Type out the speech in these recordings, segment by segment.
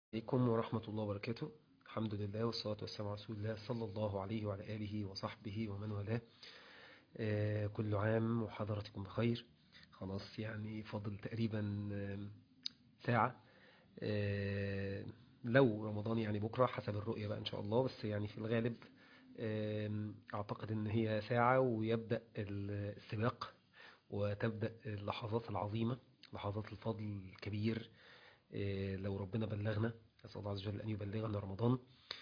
عليكم ورحمة الله وبركاته الحمد لله والصلاة والسلام على رسول الله صلى الله عليه وعلى آله وصحبه ومن والاه آه، كل عام وحضراتكم بخير خلاص يعني فاضل تقريبا آه، ساعة آه، لو رمضان يعني بكرة حسب الرؤية بقى إن شاء الله بس يعني في الغالب آه، أعتقد إن هي ساعة ويبدأ السباق وتبدأ اللحظات العظيمة لحظات الفضل الكبير إيه، لو ربنا بلغنا أسأل الله عز وجل أن يبلغنا رمضان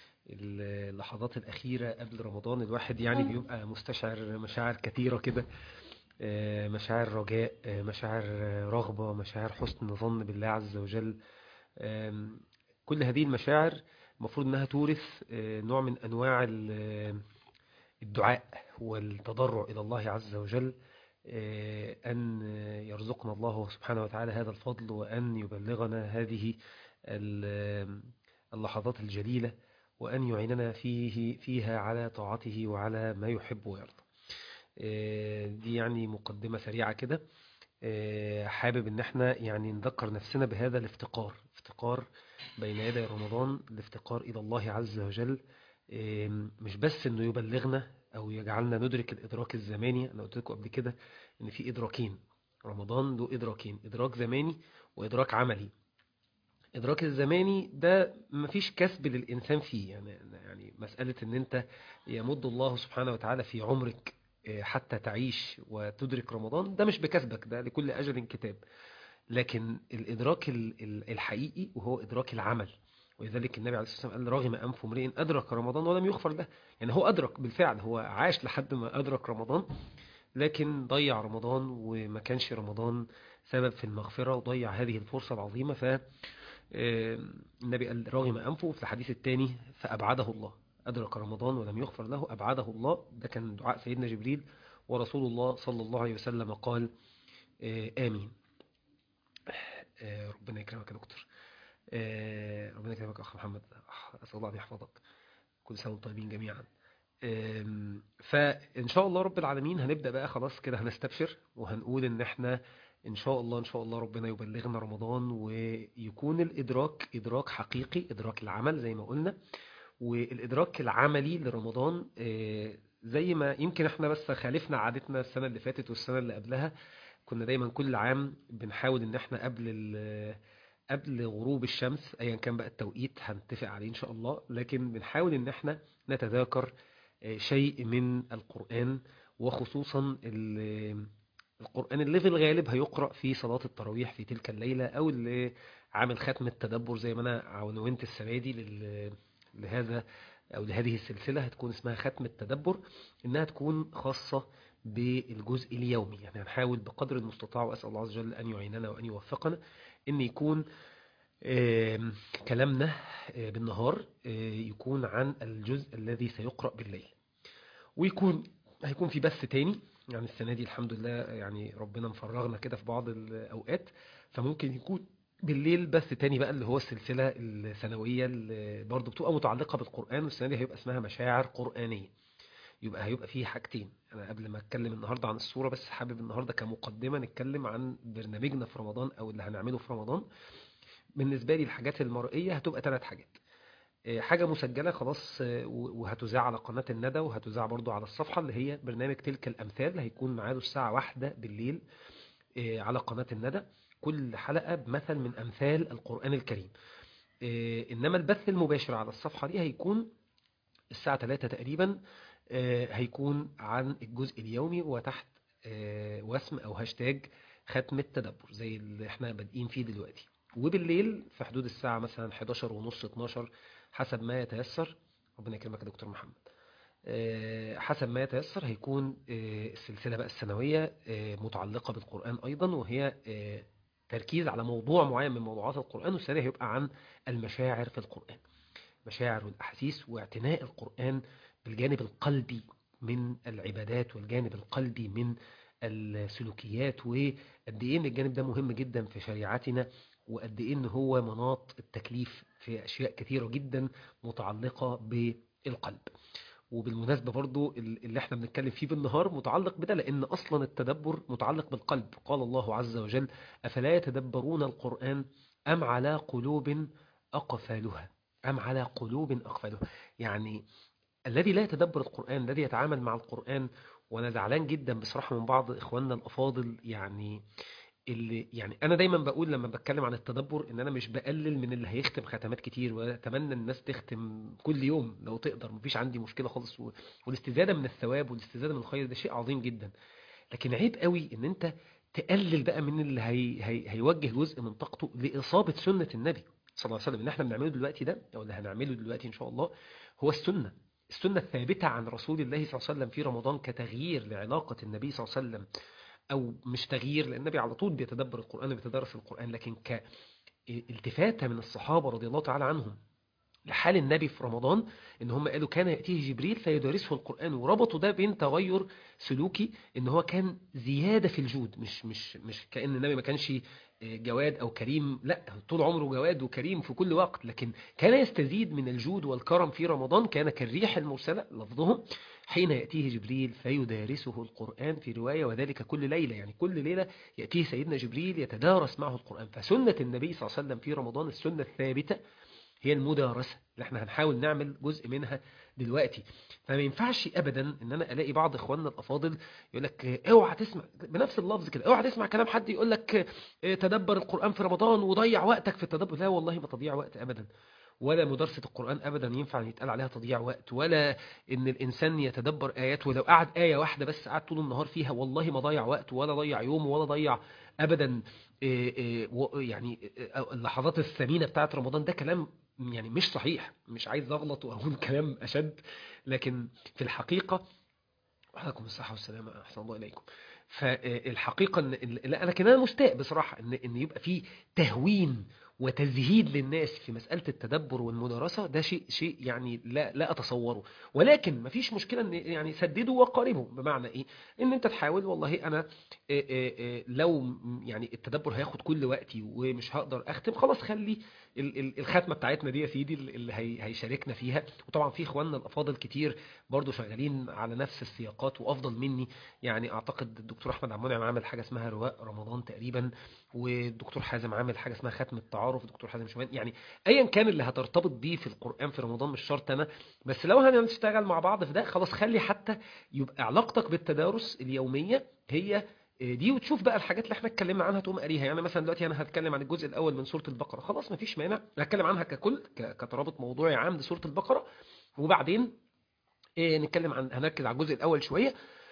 اللحظات الأخيرة قبل رمضان الواحد يعني بيبقى مستشعر مشاعر كثيرة كده إيه، مشاعر رجاء إيه، مشاعر رغبة مشاعر حسن ظن بالله عز وجل آم، كل هذه المشاعر المفروض أنها تورث آه، نوع من أنواع ال- الدعاء والتضرع إلى الله عز وجل آه، أن يرزقنا الله سبحانه وتعالى هذا الفضل وأن يبلغنا هذه ال- اللحظات الجليلة وأن يعيننا فيه فيها على طاعته وعلى ما يحب ويرضى آه، دي يعني مقدمة سريعة كده آه، حابب ان احنا يعني نذكر نفسنا بهذا الافتقار افتقار بين يدي رمضان الافتقار الى الله عز وجل آم، مش بس انه يبلغنا او يجعلنا ندرك الادراك الزماني انا قلت لكم قبل كده ان في ادراكين رمضان له ادراكين ادراك زماني وادراك عملي ادراك الزماني ده مفيش كسب للانسان فيه يعني يعني مساله ان انت يمد الله سبحانه وتعالى في عمرك آه، حتى تعيش وتدرك رمضان ده مش بكسبك ده لكل اجل كتاب لكن الادراك ال- ال- الحقيقي وهو ادراك العمل ولذلك النبي عليه الصلاه والسلام قال رغم انف امرئ ادرك رمضان ولم يغفر له يعني هو ادرك بالفعل هو عاش لحد ما ادرك رمضان لكن ضيع رمضان وما كانش رمضان سبب في المغفرة وضيع هذه الفرصة العظيمة ف آه، النبي قال رغم أنفه في الحديث الثاني فأبعده الله أدرك رمضان ولم يغفر له أبعده الله ده كان دعاء سيدنا جبريل ورسول الله صلى الله عليه وسلم قال آه، آمين آه، ربنا يكرمك يا دكتور آه، ربنا يكرمك يا أخ محمد أسأل الله أن يحفظك كل سنة وانتم طيبين جميعا أم، فإن شاء الله رب العالمين هنبدأ بقى خلاص كده هنستبشر وهنقول إن إحنا إن شاء الله إن شاء الله ربنا يبلغنا رمضان ويكون الإدراك إدراك حقيقي إدراك العمل زي ما قلنا والإدراك العملي لرمضان آه، زي ما يمكن إحنا بس خالفنا عادتنا السنة اللي فاتت والسنة اللي قبلها كنا دايما كل عام بنحاول إن إحنا قبل ال قبل غروب الشمس ايا كان بقى التوقيت هنتفق عليه ان شاء الله لكن بنحاول ان احنا نتذاكر آه، شيء من القرآن وخصوصا ال- القرآن اللي في الغالب هيقرأ في صلاة التراويح في تلك الليلة او اللي عامل ختم التدبر زي ما انا عنونت السنة دي لل- لهذا او لهذه السلسلة هتكون اسمها ختم التدبر انها تكون خاصة بالجزء اليومي يعني هنحاول بقدر المستطاع واسأل الله عز وجل ان يعيننا وان يوفقنا ان يكون آم، كلامنا آه، بالنهار آه، يكون عن الجزء الذي سيقرأ بالليل ويكون هيكون في بث تاني يعني السنة دي الحمد لله يعني ربنا مفرغنا كده في بعض الأوقات فممكن يكون بالليل بث تاني بقى اللي هو السلسلة السنوية اللي برضه بتبقى متعلقة بالقرآن والسنة دي هيبقى اسمها مشاعر قرآنية يبقى هيبقى فيه حاجتين انا قبل ما اتكلم النهارده عن الصوره بس حابب النهارده كمقدمه نتكلم عن برنامجنا في رمضان او اللي هنعمله في رمضان بالنسبه لي الحاجات المرئيه هتبقى ثلاث حاجات آه، حاجه مسجله خلاص آه، و- وهتذاع على قناه الندى وهتذاع برضو على الصفحه اللي هي برنامج تلك الامثال هيكون ميعاده الساعه واحدة بالليل آه، على قناه الندى كل حلقه بمثل من امثال القران الكريم آه، انما البث المباشر على الصفحه دي هيكون الساعة 3 تقريبا آه، هيكون عن الجزء اليومي وتحت آه، وسم أو هاشتاج ختم التدبر زي اللي احنا بادئين فيه دلوقتي وبالليل في حدود الساعة مثلا 11 ونص 12 حسب ما يتيسر ربنا يكرمك يا دكتور محمد آه، حسب ما يتيسر هيكون آه، السلسلة بقى السنوية آه، متعلقة بالقرآن أيضا وهي آه، تركيز على موضوع معين من موضوعات القرآن والسنة هيبقى عن المشاعر في القرآن مشاعر والأحاسيس واعتناء القرآن بالجانب القلبي من العبادات والجانب القلبي من السلوكيات وقد ايه ان الجانب ده مهم جدا في شريعتنا وقد ايه ان هو مناط التكليف في اشياء كثيرة جدا متعلقة بالقلب وبالمناسبة برضو ال- اللي احنا بنتكلم فيه بالنهار متعلق بده لان اصلا التدبر متعلق بالقلب قال الله عز وجل افلا يتدبرون القرآن ام على قلوب أقفالها أم على قلوب أقفالها يعني الذي لا يتدبر القرآن الذي يتعامل مع القرآن وأنا زعلان جدا بصراحة من بعض إخواننا الأفاضل يعني اللي يعني انا دايما بقول لما بتكلم عن التدبر ان انا مش بقلل من اللي هيختم ختمات كتير واتمنى الناس تختم كل يوم لو تقدر مفيش عندي مشكله خالص و- والاستزاده من الثواب والاستزاده من الخير ده شيء عظيم جدا لكن عيب قوي ان انت تقلل بقى من اللي هي هي هيوجه جزء من طاقته لاصابه سنه النبي صلى الله عليه وسلم اللي احنا بنعمله دلوقتي ده او اللي هنعمله دلوقتي ان شاء الله هو السنه السنه الثابته عن رسول الله صلى الله عليه وسلم في رمضان كتغيير لعلاقه النبي صلى الله عليه وسلم او مش تغيير لان النبي على طول بيتدبر القران وبيتدرس القران لكن كالتفاته من الصحابه رضي الله تعالى عنهم لحال النبي في رمضان ان هم قالوا كان ياتيه جبريل فيدرسه القران وربطوا ده بين تغير سلوكي ان هو كان زياده في الجود مش مش مش كان النبي ما كانش جواد او كريم لا طول عمره جواد وكريم في كل وقت لكن كان يستزيد من الجود والكرم في رمضان كان كالريح المرسله لفظهم حين يأتيه جبريل فيدارسه القرآن في رواية وذلك كل ليلة يعني كل ليلة يأتيه سيدنا جبريل يتدارس معه القرآن فسنة النبي صلى الله عليه وسلم في رمضان السنة الثابتة هي المدارسة اللي احنا هنحاول نعمل جزء منها دلوقتي فما ينفعش ابدا ان انا الاقي بعض اخواننا الافاضل يقول لك اوعى تسمع بنفس اللفظ كده اوعى تسمع كلام حد يقول لك تدبر القرآن في رمضان وضيع وقتك في التدبر لا والله ما تضيع وقت ابدا ولا مدرسة القرآن أبدا ينفع أن يتقال عليها تضييع وقت ولا إن الإنسان يتدبر آيات ولو قعد آية واحدة بس قعد طول النهار فيها والله ما ضيع وقت ولا ضيع يوم ولا ضيع أبدا يعني اللحظات الثمينة بتاعت رمضان ده كلام يعني مش صحيح مش عايز أغلط وأقول كلام أشد لكن في الحقيقة وعليكم الصحة والسلامة أحسن الله إليكم فالحقيقة إن لكن أنا مستاء بصراحة إن إن يبقى في تهوين وتزهيد للناس في مسألة التدبر والمدارسة ده شيء شيء يعني لا لا أتصوره ولكن مفيش مشكلة إن يعني سددوا وقاربوا بمعنى إيه؟ إن أنت تحاول والله أنا لو يعني التدبر هياخد كل وقتي ومش هقدر أختم خلاص خلي الختمة بتاعتنا دي يا سيدي اللي هيشاركنا فيها وطبعا في إخواننا الأفاضل كتير برضو شغالين على نفس السياقات وأفضل مني يعني أعتقد الدكتور أحمد عبد المنعم عامل حاجة اسمها رواء رمضان تقريبا والدكتور حازم عامل حاجة اسمها ختم التعارف دكتور حازم شومان يعني ايا كان اللي هترتبط بيه في القرآن في رمضان مش شرط انا بس لو هنشتغل مع بعض في ده خلاص خلي حتى يبقى علاقتك بالتدارس اليومية هي دي وتشوف بقى الحاجات اللي احنا اتكلمنا عنها تقوم قاريها يعني مثلا دلوقتي انا هتكلم عن الجزء الاول من سوره البقره خلاص مفيش مانع هتكلم عنها ككل كترابط موضوعي عام لسوره البقره وبعدين نتكلم عن هنركز على الجزء الاول شويه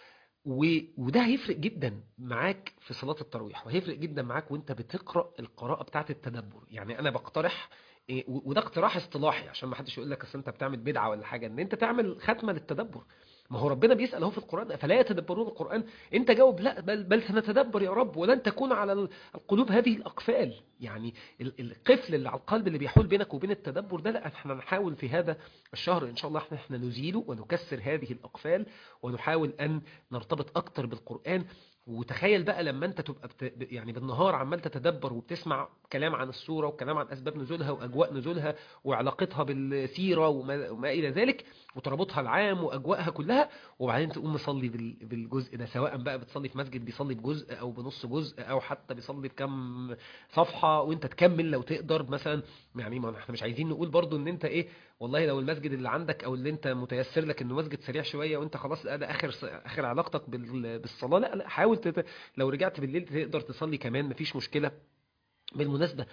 وده هيفرق جدا معاك في صلاة التراويح وهيفرق جدا معاك وانت بتقرأ القراءة بتاعة التدبر يعني انا بقترح وده اقتراح اصطلاحي عشان ما حدش يقول لك اصل انت بتعمل بدعة ولا حاجة ان انت تعمل ختمة للتدبر ما هو ربنا بيسأل اهو في القرآن أفلا يتدبرون القرآن انت جاوب لا بل, بل سنتدبر يا رب ولن تكون على القلوب هذه الأقفال يعني القفل اللي على القلب اللي بيحول بينك وبين التدبر ده لا احنا نحاول في هذا الشهر ان شاء الله احنا, احنا نزيله ونكسر هذه الأقفال ونحاول أن نرتبط أكتر بالقرآن وتخيل بقى لما انت تبقى بت... يعني بالنهار عمال تتدبر وبتسمع كلام عن السورة وكلام عن أسباب نزولها وأجواء نزولها وعلاقتها بالسيرة وما, وما إلى ذلك وتربطها العام وأجواءها كلها وبعدين تقوم مصلي بال... بالجزء ده سواء بقى بتصلي في مسجد بيصلي بجزء أو بنص جزء أو حتى بيصلي بكم صفحة وانت تكمل لو تقدر مثلا يعني ما احنا مش عايزين نقول برضو ان انت ايه والله لو المسجد اللي عندك او اللي انت متيسر لك انه مسجد سريع شويه وانت خلاص ده اخر اخر علاقتك بالصلاه لا لا حاول تت... لو رجعت بالليل تقدر تصلي كمان مفيش مشكله بالمناسبه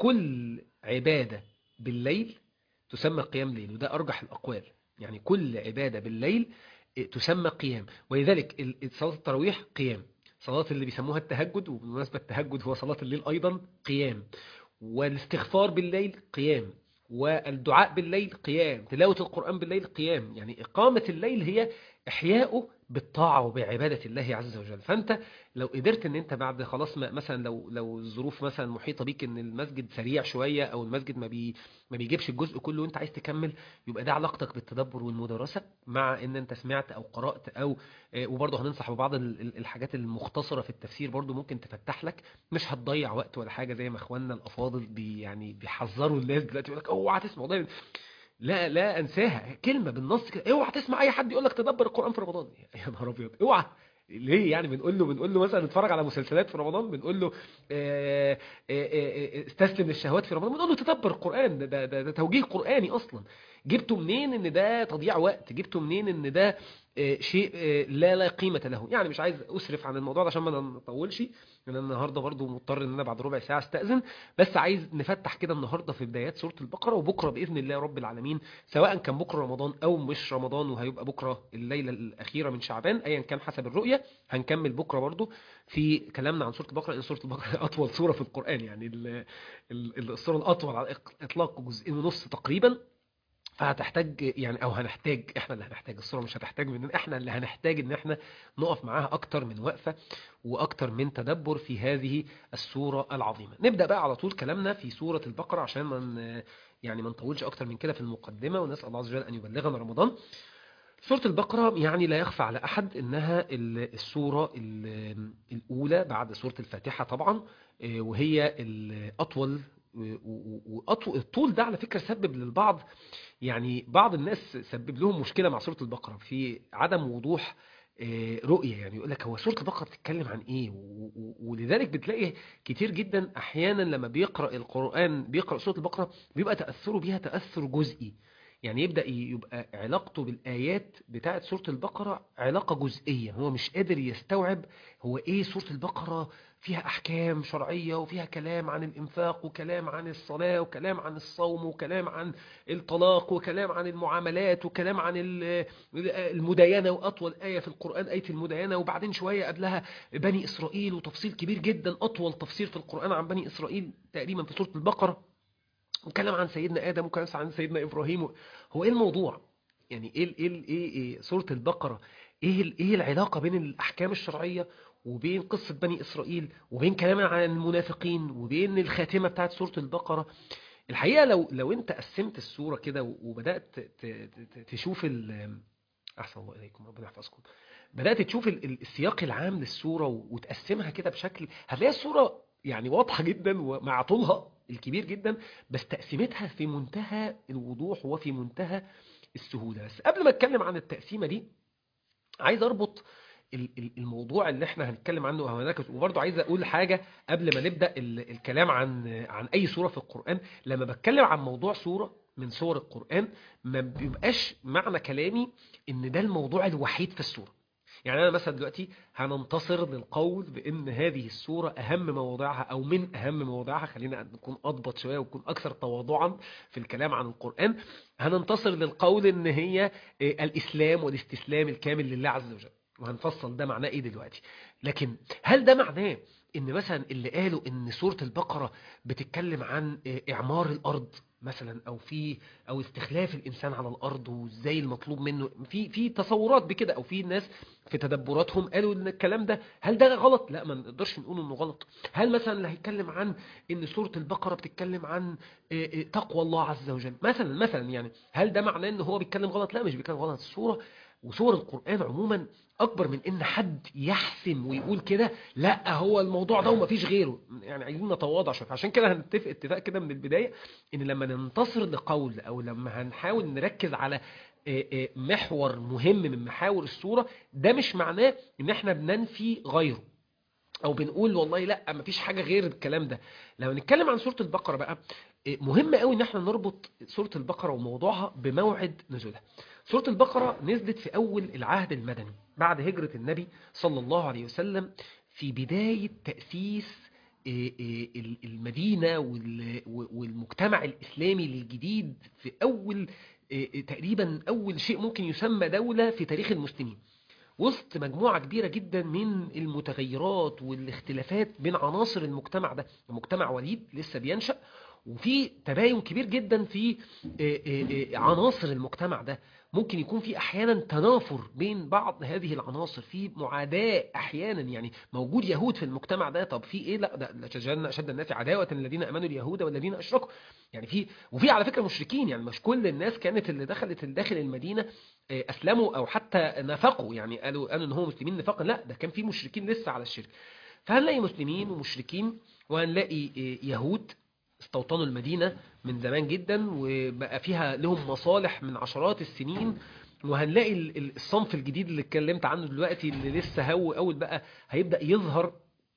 كل عباده بالليل تسمى قيام ليل وده ارجح الاقوال يعني كل عباده بالليل تسمى قيام ولذلك صلاه التراويح قيام صلاه اللي بيسموها التهجد وبالمناسبه التهجد هو صلاه الليل ايضا قيام والاستغفار بالليل قيام والدعاء بالليل قيام تلاوة القرآن بالليل قيام يعني إقامة الليل هي إحياؤه بالطاعة وبعبادة الله عز وجل فأنت لو قدرت ان انت بعد خلاص مثلا لو لو الظروف مثلا محيطة بيك ان المسجد سريع شوية او المسجد ما بي ما بيجيبش الجزء كله وانت عايز تكمل يبقى ده علاقتك بالتدبر والمدرسة مع ان انت سمعت او قرأت او وبرضه هننصح ببعض الحاجات المختصرة في التفسير برضه ممكن تفتح لك مش هتضيع وقت ولا حاجة زي ما اخواننا الافاضل بي يعني بيحذروا الناس دلوقتي يقول لك اوعى تسمع والله لا لا انساها كلمه بالنص كده اوعى تسمع اي حد يقول لك تدبر القران في رمضان يا نهار ابيض اوعى ليه يعني بنقول له بنقول له مثلا اتفرج على مسلسلات في رمضان بنقول له آه، آه، آه، استسلم للشهوات في رمضان بنقول له تدبر القرآن ده, ده, ده, ده توجيه قرآني أصلا جبته منين ان ده تضييع وقت جبته منين ان ده آه، شيء آه، لا لا قيمة له يعني مش عايز أسرف عن الموضوع ده عشان ما نطولش لأن أنا النهاردة برضو مضطر إن أنا بعد ربع ساعة استأذن بس عايز نفتح كده النهاردة في بدايات سورة البقرة وبكرة بإذن الله رب العالمين سواء كان بكرة رمضان أو مش رمضان وهيبقى بكرة الليلة الأخيرة من شعبان أيا كان حسب الرؤية هنكمل بكرة برضو في كلامنا عن سورة البقرة لأن سورة البقرة أطول سورة في القرآن يعني ال- ال- السورة الأطول على الإطلاق جزئين ونص تقريبا فهتحتاج يعني او هنحتاج احنا اللي هنحتاج الصوره مش هتحتاج مننا احنا اللي هنحتاج ان احنا نقف معاها اكتر من وقفه واكتر من تدبر في هذه السوره العظيمه نبدا بقى على طول كلامنا في سوره البقره عشان ما ن- يعني ما نطولش اكتر من كده في المقدمه ونسال الله عز وجل ان يبلغنا رمضان سورة البقرة يعني لا يخفى على أحد إنها ال- السورة ال- الأولى بعد سورة الفاتحة طبعا آه، وهي الأطول وأطول الطول ده على فكرة سبب للبعض يعني بعض الناس سبب لهم مشكلة مع سورة البقرة في عدم وضوح آه، رؤية يعني يقول لك هو سورة البقرة بتتكلم عن ايه و- و- ولذلك بتلاقي كتير جدا احيانا لما بيقرأ القرآن بيقرأ سورة البقرة بيبقى تأثره بيها تأثر جزئي يعني يبدأ يبقى علاقته بالآيات بتاعة سورة البقرة علاقة جزئية هو مش قادر يستوعب هو ايه سورة البقرة فيها أحكام شرعية وفيها كلام عن الإنفاق وكلام عن الصلاة وكلام عن الصوم وكلام عن الطلاق وكلام عن المعاملات وكلام عن ال- المداينة وأطول آية في القرآن آية المداينة وبعدين شوية قبلها بني إسرائيل وتفصيل كبير جدا أطول تفسير في القرآن عن بني إسرائيل تقريبا في سورة البقرة وكلام عن سيدنا آدم وكلام عن سيدنا إبراهيم هو إيه الموضوع؟ يعني إيه ال- إيه ال- إيه, إيه سورة البقرة إيه ال- إيه العلاقة بين الأحكام الشرعية وبين قصة بني إسرائيل وبين كلام عن المنافقين وبين الخاتمة بتاعت سورة البقرة الحقيقة لو لو أنت قسمت السورة كده وبدأت ت- ت- تشوف ال أحسن الله إليكم ربنا يحفظكم بدأت تشوف ال- ال- السياق العام للسورة وتقسمها كده بشكل هتلاقي السورة يعني واضحة جدا ومع طولها الكبير جدا بس تقسيمتها في منتهى الوضوح وفي منتهى السهولة بس قبل ما اتكلم عن التقسيمة دي عايز اربط ال- ال- الموضوع اللي احنا هنتكلم عنه هناك وبرضه عايز اقول حاجة قبل ما نبدأ ال- الكلام عن عن اي سورة في القرآن لما بتكلم عن موضوع سورة من سور القرآن ما بيبقاش معنى كلامي ان ده الموضوع الوحيد في السورة يعني انا مثلا دلوقتي هننتصر للقول بان هذه السورة اهم مواضعها او من اهم مواضعها خلينا نكون اضبط شوية ونكون اكثر تواضعا في الكلام عن القرآن هننتصر للقول ان هي آه، الاسلام والاستسلام الكامل لله عز وجل وهنفصل ده معناه ايه دلوقتي لكن هل ده معناه ان مثلا اللي قالوا ان سورة البقرة بتتكلم عن آه، اعمار الارض مثلا او في او استخلاف الانسان على الارض وازاي المطلوب منه في في تصورات بكده او في ناس في تدبراتهم قالوا ان الكلام ده هل ده غلط لا ما نقدرش نقول انه غلط هل مثلا اللي هيتكلم عن ان سورة البقرة بتتكلم عن آه، آه، تقوى الله عز وجل مثلا مثلا يعني هل ده معناه ان هو بيتكلم غلط لا مش بيتكلم غلط السورة وسور القرآن عموما أكبر من إن حد يحسم ويقول كده لا هو الموضوع ده ومفيش غيره يعني عايزين نتواضع شوية عشان كده هنتفق اتفاق كده من البداية إن لما ننتصر لقول أو لما هنحاول نركز على آه، آه، محور مهم من محاور السورة ده مش معناه إن إحنا بننفي غيره او بنقول والله لا مفيش حاجه غير الكلام ده لو نتكلم عن سوره البقره بقى إيه، مهم قوي ان احنا نربط سوره البقره وموضوعها بموعد نزولها سوره البقره نزلت في اول العهد المدني بعد هجره النبي صلى الله عليه وسلم في بدايه تاسيس إيه، إيه، ال- المدينه وال- والمجتمع الاسلامي الجديد في اول إيه، تقريبا اول شيء ممكن يسمى دوله في تاريخ المسلمين وسط مجموعة كبيرة جدا من المتغيرات والاختلافات بين عناصر المجتمع ده المجتمع وليد لسه بينشأ وفي تباين كبير جدا في آه، آه، آه، عناصر المجتمع ده ممكن يكون في احيانا تنافر بين بعض هذه العناصر في معاداة احيانا يعني موجود يهود في المجتمع ده طب في ايه لا ده لتجعلن اشد الناس عداوة الذين امنوا اليهود والذين اشركوا يعني في وفي على فكرة مشركين يعني مش كل الناس كانت اللي دخلت داخل المدينة آه، اسلموا او حتى نفقوا يعني قالوا قالوا ان هم مسلمين نفاقا لا ده كان في مشركين لسه على الشرك فهنلاقي مسلمين ومشركين وهنلاقي آه، يهود استوطنوا المدينة من زمان جدا وبقى فيها لهم مصالح من عشرات السنين وهنلاقي ال- ال- الصنف الجديد اللي اتكلمت عنه دلوقتي اللي لسه هو اول بقى هيبدأ يظهر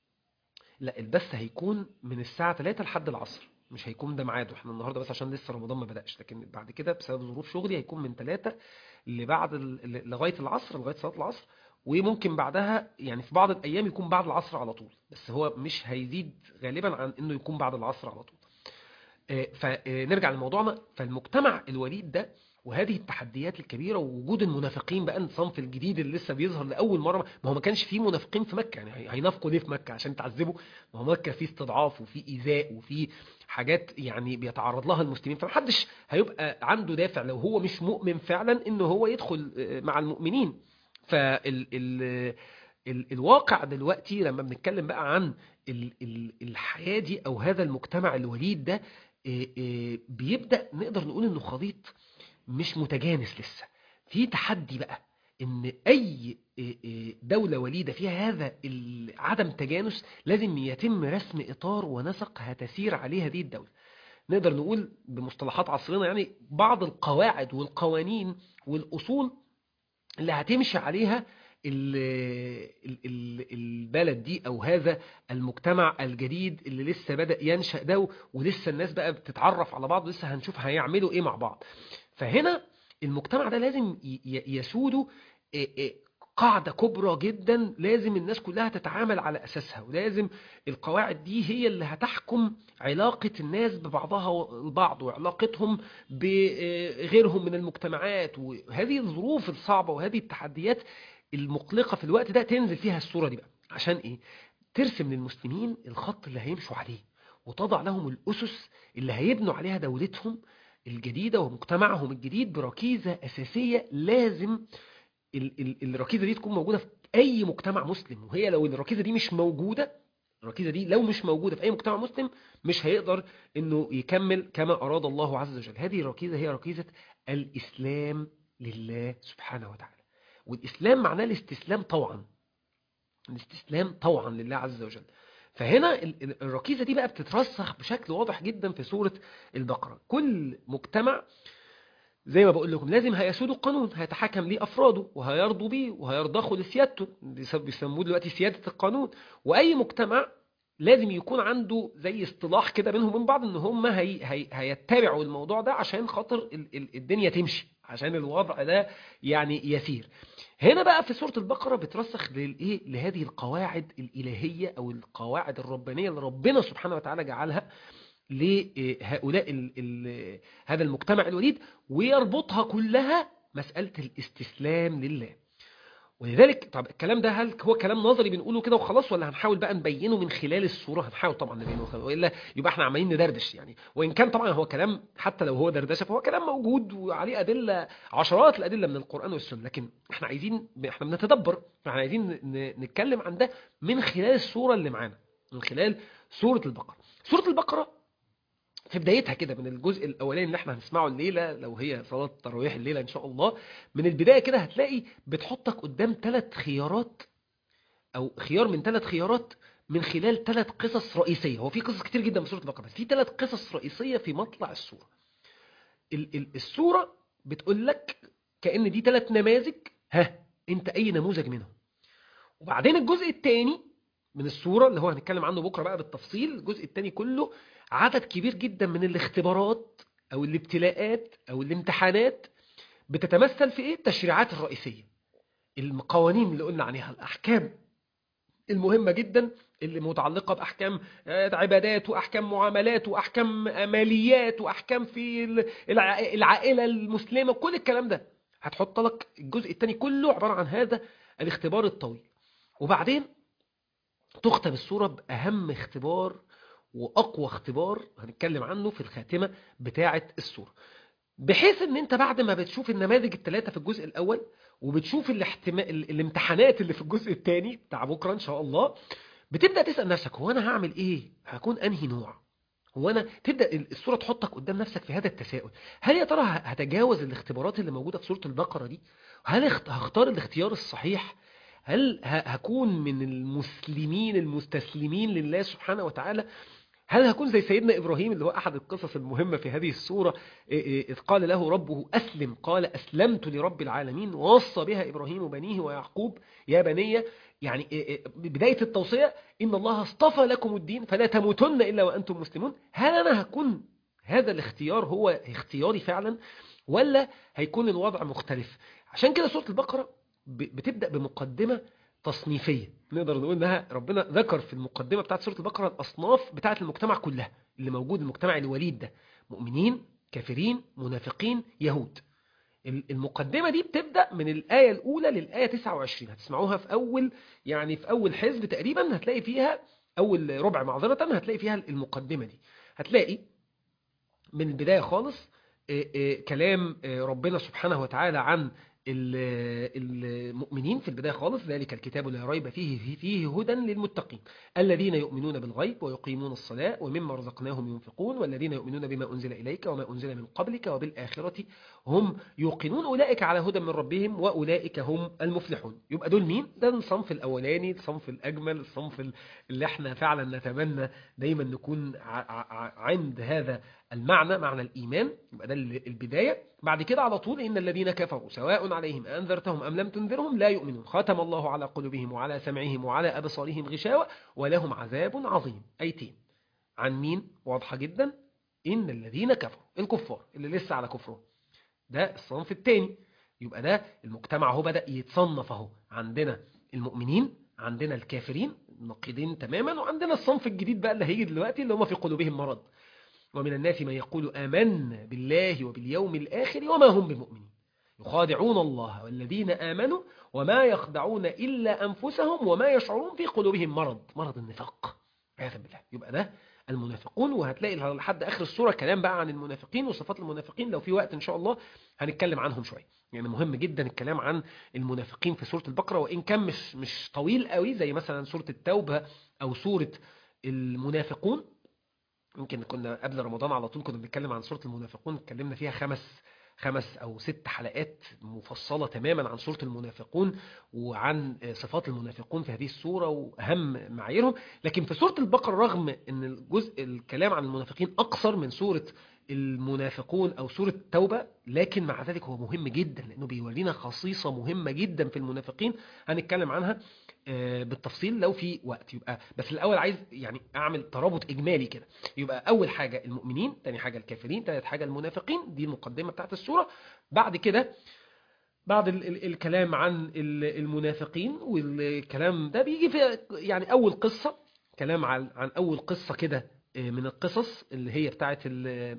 لا البث هيكون من الساعة 3 لحد العصر مش هيكون ده ميعاده احنا النهارده بس عشان لسه رمضان ما بدأش لكن بعد كده بسبب ظروف شغلي هيكون من 3 لبعد ال- ل- لغاية العصر لغاية صلاة العصر وممكن بعدها يعني في بعض الأيام يكون بعد العصر على طول بس هو مش هيزيد غالبا عن إنه يكون بعد العصر على طول آه، فنرجع لموضوعنا فالمجتمع الوليد ده وهذه التحديات الكبيره ووجود المنافقين بقى الصنف الجديد اللي لسه بيظهر لاول مره ما هو ما كانش فيه منافقين في مكه يعني هي- هينافقوا ليه في مكه عشان تعذبوا ما هو مكه فيه استضعاف وفيه ايذاء وفيه حاجات يعني بيتعرض لها المسلمين فمحدش هيبقى عنده دافع لو هو مش مؤمن فعلا ان هو يدخل آه، مع المؤمنين فال ال ال الواقع دلوقتي لما بنتكلم بقى عن ال ال الحياه دي او هذا المجتمع الوليد ده آه، آه، بيبدأ نقدر نقول انه خليط مش متجانس لسه في تحدي بقى ان اي آه، آه، دولة وليدة فيها هذا ال- عدم تجانس لازم يتم رسم اطار ونسق هتسير عليه هذه الدولة نقدر نقول بمصطلحات عصرنا يعني بعض القواعد والقوانين والاصول اللي هتمشي عليها ال- ال- ال- البلد دي او هذا المجتمع الجديد اللي لسه بدأ ينشأ ده و- ولسه الناس بقى بتتعرف على بعض ولسه هنشوف هيعملوا ايه مع بعض فهنا المجتمع ده لازم ي- ي- يسوده إيه إيه قاعدة كبرى جدا لازم الناس كلها تتعامل على أساسها ولازم القواعد دي هي اللي هتحكم علاقة الناس ببعضها البعض وعلاقتهم بغيرهم من المجتمعات وهذه الظروف الصعبة وهذه التحديات المقلقة في الوقت ده تنزل فيها الصورة دي بقى عشان ايه ترسم للمسلمين الخط اللي هيمشوا عليه وتضع لهم الأسس اللي هيبنوا عليها دولتهم الجديدة ومجتمعهم الجديد بركيزة أساسية لازم ال- ال- الركيزة دي تكون موجودة في أي مجتمع مسلم وهي لو الركيزة دي مش موجودة الركيزة دي لو مش موجودة في أي مجتمع مسلم مش هيقدر إنه يكمل كما أراد الله عز وجل هذه الركيزة هي ركيزة الإسلام لله سبحانه وتعالى والإسلام معناه الاستسلام طوعا الاستسلام طوعا لله عز وجل فهنا ال- ال- الركيزة دي بقى بتترسخ بشكل واضح جدا في سورة البقرة كل مجتمع زي ما بقول لكم لازم هيسود القانون هيتحكم ليه افراده وهيرضوا بيه وهيرضخوا لسيادته بيسم- بيسموه دلوقتي سياده القانون واي مجتمع لازم يكون عنده زي اصطلاح كده بينهم وبين بعض ان هم هي هي هيتبعوا الموضوع ده عشان خاطر ال- ال- الدنيا تمشي عشان الوضع ده يعني يسير هنا بقى في سورة البقرة بترسخ للايه لهذه القواعد الإلهية أو القواعد الربانية اللي ربنا سبحانه وتعالى جعلها لهؤلاء ال ال هذا المجتمع الوليد ويربطها كلها مسألة الاستسلام لله ولذلك طب الكلام ده هل هو كلام نظري بنقوله كده وخلاص ولا هنحاول بقى نبينه من خلال الصورة هنحاول طبعا نبينه والا يبقى احنا عمالين ندردش يعني وان كان طبعا هو كلام حتى لو هو دردشه فهو كلام موجود وعليه ادله عشرات الادله من القران والسنه لكن احنا عايزين احنا بنتدبر احنا عايزين ن- نتكلم عن ده من خلال الصوره اللي معانا من خلال سوره البقره سوره البقره في بدايتها كده من الجزء الاولاني اللي احنا هنسمعه الليله لو هي صلاه تراويح الليله ان شاء الله من البدايه كده هتلاقي بتحطك قدام ثلاث خيارات او خيار من ثلاث خيارات من خلال ثلاث قصص رئيسيه هو في قصص كتير جدا في سوره البقره بس في ثلاث قصص رئيسيه في مطلع السوره ال- ال- السوره بتقول لك كان دي ثلاث نماذج ها انت اي نموذج منهم وبعدين الجزء الثاني من السورة اللي هو هنتكلم عنه بكرة بقى بالتفصيل الجزء الثاني كله عدد كبير جدا من الاختبارات أو الابتلاءات أو الامتحانات بتتمثل في إيه؟ التشريعات الرئيسية القوانين اللي قلنا عليها الأحكام المهمة جدا اللي متعلقة بأحكام آه، عبادات وأحكام معاملات وأحكام ماليات وأحكام في ال- الع- العائلة المسلمة كل الكلام ده هتحط لك الجزء الثاني كله عبارة عن هذا الاختبار الطويل وبعدين تختم الصورة بأهم اختبار وأقوى اختبار هنتكلم عنه في الخاتمة بتاعة الصورة بحيث ان انت بعد ما بتشوف النماذج الثلاثة في الجزء الأول وبتشوف الاحتمال الامتحانات اللي في الجزء الثاني بتاع بكرة إن شاء الله بتبدأ تسأل نفسك هو أنا هعمل إيه؟ هكون أنهي نوع؟ هو أنا تبدأ الصورة تحطك قدام نفسك في هذا التساؤل هل يا ترى هتجاوز الاختبارات اللي موجودة في سورة البقرة دي؟ هل اخت- هختار الاختيار الصحيح؟ هل ه- هكون من المسلمين المستسلمين لله سبحانه وتعالى هل هكون زي سيدنا إبراهيم اللي هو أحد القصص المهمة في هذه السورة إذ قال له ربه أسلم قال أسلمت لرب العالمين ووصى بها إبراهيم بنيه ويعقوب يا بني يعني بداية التوصية إن الله اصطفى لكم الدين فلا تموتن إلا وأنتم مسلمون هل أنا هكون هذا الاختيار هو اختياري فعلا ولا هيكون الوضع مختلف عشان كده سورة البقرة بتبدأ بمقدمة تصنيفية نقدر نقول انها ربنا ذكر في المقدمة بتاعت سورة البقرة الأصناف بتاعت المجتمع كلها اللي موجود المجتمع الوليد ده مؤمنين كافرين منافقين يهود المقدمة دي بتبدأ من الآية الأولى للآية 29 هتسمعوها في أول يعني في أول حزب تقريبا هتلاقي فيها أول ربع معذرة هتلاقي فيها المقدمة دي هتلاقي من البداية خالص كلام ربنا سبحانه وتعالى عن المؤمنين في البداية خالص ذلك الكتاب لا ريب فيه فيه هدى للمتقين الذين يؤمنون بالغيب ويقيمون الصلاة ومما رزقناهم ينفقون والذين يؤمنون بما أنزل إليك وما أنزل من قبلك وبالآخرة هم يوقنون أولئك على هدى من ربهم وأولئك هم المفلحون يبقى دول مين؟ ده الصنف الأولاني الصنف الأجمل الصنف اللي احنا فعلا نتمنى دايما نكون عند هذا المعنى معنى الإيمان يبقى ده البداية بعد كده على طول إن الذين كفروا سواء عليهم أنذرتهم أم لم تنذرهم لا يؤمنون ختم الله على قلوبهم وعلى سمعهم وعلى أبصارهم غشاوة ولهم عذاب عظيم أيتين عن مين واضحة جدا إن الذين كفروا الكفار اللي لسه على كفرهم ده الصنف الثاني يبقى ده المجتمع هو بدأ يتصنف اهو عندنا المؤمنين عندنا الكافرين نقيضين تماما وعندنا الصنف الجديد بقى اللي هيجي دلوقتي اللي هم في قلوبهم مرض ومن الناس من يقول آمنا بالله وباليوم الآخر وما هم بمؤمنين يخادعون الله والذين آمنوا وما يخدعون إلا أنفسهم وما يشعرون في قلوبهم مرض مرض النفاق عياذا بالله يبقى ده المنافقون وهتلاقي لحد آخر السورة كلام بقى عن المنافقين وصفات المنافقين لو في وقت إن شاء الله هنتكلم عنهم شوية يعني مهم جدا الكلام عن المنافقين في سورة البقرة وإن كان مش مش طويل قوي زي مثلا سورة التوبة أو سورة المنافقون يمكن كنا قبل رمضان على طول كنا بنتكلم عن سورة المنافقون اتكلمنا فيها خمس خمس أو ست حلقات مفصلة تماما عن سورة المنافقون وعن صفات المنافقون في هذه السورة وأهم معاييرهم لكن في سورة البقرة رغم أن الجزء الكلام عن المنافقين أقصر من سورة المنافقون أو سورة التوبة لكن مع ذلك هو مهم جدا لأنه بيورينا خصيصة مهمة جدا في المنافقين هنتكلم عنها بالتفصيل لو في وقت يبقى بس الأول عايز يعني أعمل ترابط إجمالي كده يبقى أول حاجة المؤمنين تاني حاجة الكافرين تالت حاجة المنافقين دي المقدمة بتاعت السورة بعد كده بعد ال ال الكلام عن المنافقين والكلام ده بيجي في يعني أول قصة كلام عن, عن أول قصة كده من القصص اللي هي بتاعت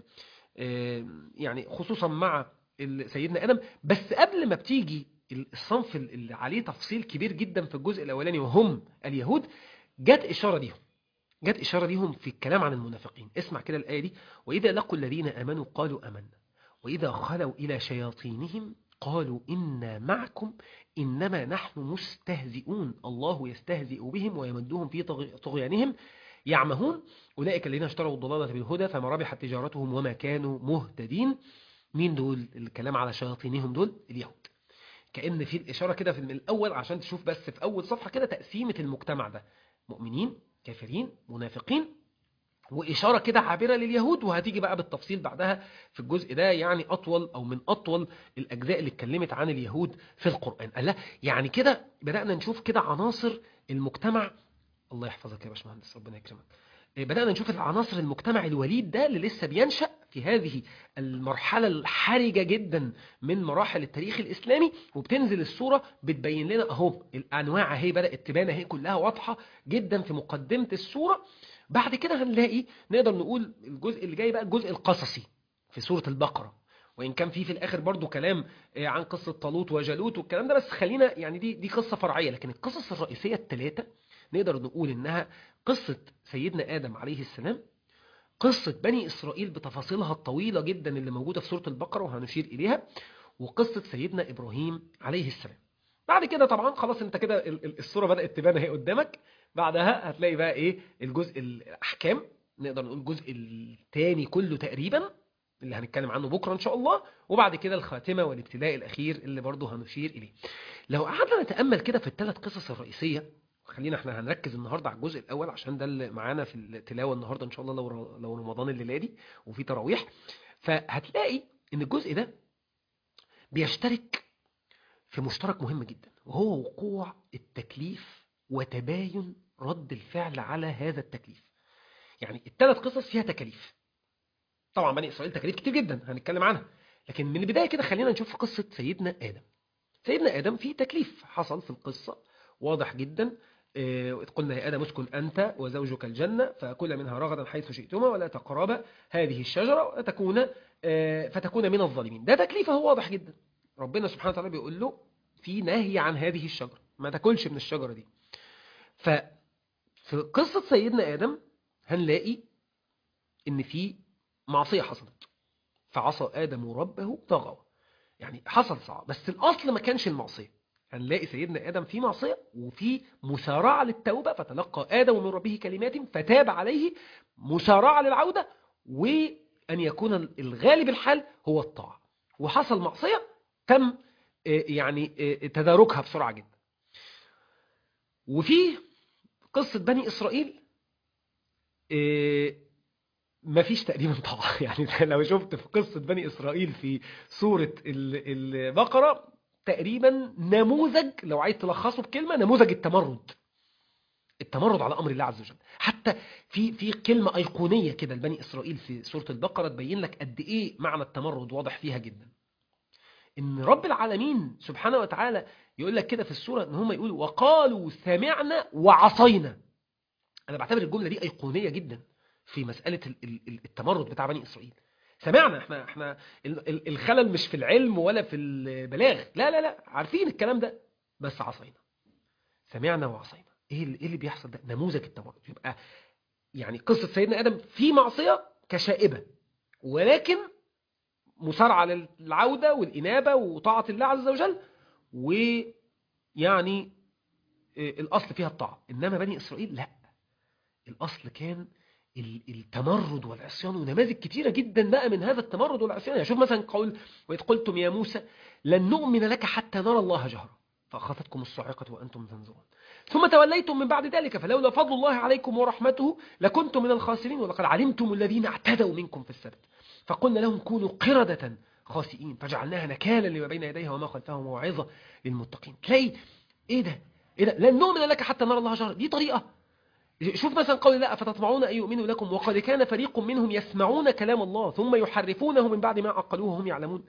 يعني خصوصا مع سيدنا آدم بس قبل ما بتيجي الصنف اللي عليه تفصيل كبير جدا في الجزء الأولاني وهم اليهود جت إشارة ليهم جت إشارة ليهم في الكلام عن المنافقين اسمع كده الآية دي وإذا لقوا الذين آمنوا قالوا أمنا وإذا خلوا إلى شياطينهم قالوا إنا معكم إنما نحن مستهزئون الله يستهزئ بهم ويمدهم في طغيانهم يعمهون أولئك الذين اشتروا الضلالة بالهدى فما ربحت تجارتهم وما كانوا مهتدين مين دول الكلام على شياطينهم دول اليهود كأن في الإشارة كده في الأول عشان تشوف بس في أول صفحة كده تقسيمة المجتمع ده مؤمنين كافرين منافقين وإشارة كده عابرة لليهود وهتيجي بقى بالتفصيل بعدها في الجزء ده يعني أطول أو من أطول الأجزاء اللي اتكلمت عن اليهود في القرآن قال لا يعني كده بدأنا نشوف كده عناصر المجتمع الله يحفظك يا باشمهندس ربنا يكرمك بدأنا نشوف العناصر المجتمع الوليد ده اللي لسه بينشأ في هذه المرحلة الحرجة جدا من مراحل التاريخ الإسلامي وبتنزل الصورة بتبين لنا أهو الأنواع اهي بدأت تبان اهي كلها واضحة جدا في مقدمة الصورة بعد كده هنلاقي نقدر نقول الجزء اللي جاي بقى الجزء القصصي في سورة البقرة وإن كان في في الآخر برضو كلام عن قصة طالوت وجالوت والكلام ده بس خلينا يعني دي دي قصة فرعية لكن القصص الرئيسية الثلاثة نقدر نقول إنها قصة سيدنا آدم عليه السلام قصة بني إسرائيل بتفاصيلها الطويلة جدا اللي موجودة في سورة البقرة وهنشير إليها وقصة سيدنا إبراهيم عليه السلام بعد كده طبعا خلاص انت كده الصورة بدأت تبان اهي قدامك بعدها هتلاقي بقى ايه الجزء الأحكام نقدر نقول الجزء الثاني كله تقريبا اللي هنتكلم عنه بكرة إن شاء الله وبعد كده الخاتمة والابتلاء الأخير اللي برضه هنشير إليه لو قعدنا نتأمل كده في الثلاث قصص الرئيسية خلينا احنا هنركز النهارده على الجزء الاول عشان ده اللي معانا في التلاوه النهارده ان شاء الله لو لو رمضان الليله دي وفي تراويح فهتلاقي ان الجزء ده بيشترك في مشترك مهم جدا وهو وقوع التكليف وتباين رد الفعل على هذا التكليف يعني الثلاث قصص فيها تكاليف طبعا بني اسرائيل تكاليف كتير جدا هنتكلم عنها لكن من البدايه كده خلينا نشوف قصه سيدنا ادم سيدنا ادم في تكليف حصل في القصه واضح جدا إذ قلنا يا آدم اسكن أنت وزوجك الجنة فكل منها رغدا حيث شئتما ولا تقربا هذه الشجرة فتكون فتكون من الظالمين ده تكليف هو واضح جدا ربنا سبحانه وتعالى بيقول له في نهي عن هذه الشجرة ما تاكلش من الشجرة دي ففي قصة سيدنا آدم هنلاقي إن في معصية حصلت فعصى آدم ربه طغى يعني حصل صعب بس الأصل ما كانش المعصية هنلاقي سيدنا آدم في معصية وفي مسارعة للتوبة فتلقى آدم من ربه كلمات فتاب عليه مسارعة للعودة وأن يكون الغالب الحال هو الطاعة وحصل معصية تم يعني تداركها بسرعة جدا وفي قصة بني إسرائيل مفيش تقريبا طاعة يعني لو شفت في قصة بني إسرائيل في سورة البقرة تقريبا نموذج لو عايز تلخصه بكلمة نموذج التمرد التمرد على أمر الله عز وجل حتى في في كلمة أيقونية كده لبني إسرائيل في سورة البقرة تبين لك قد إيه معنى التمرد واضح فيها جدا إن رب العالمين سبحانه وتعالى يقول لك كده في السورة إن هم يقولوا وقالوا سمعنا وعصينا أنا بعتبر الجملة دي أيقونية جدا في مسألة التمرد بتاع بني إسرائيل سمعنا احنا احنا الخلل مش في العلم ولا في البلاغ لا لا لا عارفين الكلام ده بس عصينا سمعنا وعصينا ايه اللي, إيه اللي بيحصل ده نموذج التمرد يبقى يعني قصة سيدنا آدم في معصية كشائبة ولكن مسارعة للعودة والإنابة وطاعة الله عز وجل ويعني الأصل فيها الطاعة إنما بني إسرائيل لا الأصل كان التمرد والعصيان ونماذج كتيرة جدا بقى من هذا التمرد والعصيان يعني شوف مثلا قول وإذ قلتم يا موسى لن نؤمن لك حتى نرى الله جهرا فأخذتكم الصاعقة وأنتم تنظرون ثم توليتم من بعد ذلك فلولا فضل الله عليكم ورحمته لكنتم من الخاسرين ولقد علمتم الذين اعتدوا منكم في السبت فقلنا لهم كونوا قردة خاسئين فجعلناها نكالا لما بين يديها وما خلفها موعظة للمتقين تلاقي ايه ده ايه ده لن نؤمن لك حتى نرى الله جهرا دي طريقة شوف مثلا قول لا فتطمعون أن يؤمنوا لكم وقد كان فريق منهم يسمعون كلام الله ثم يحرفونه من بعد ما عقلوه وهم يعلمون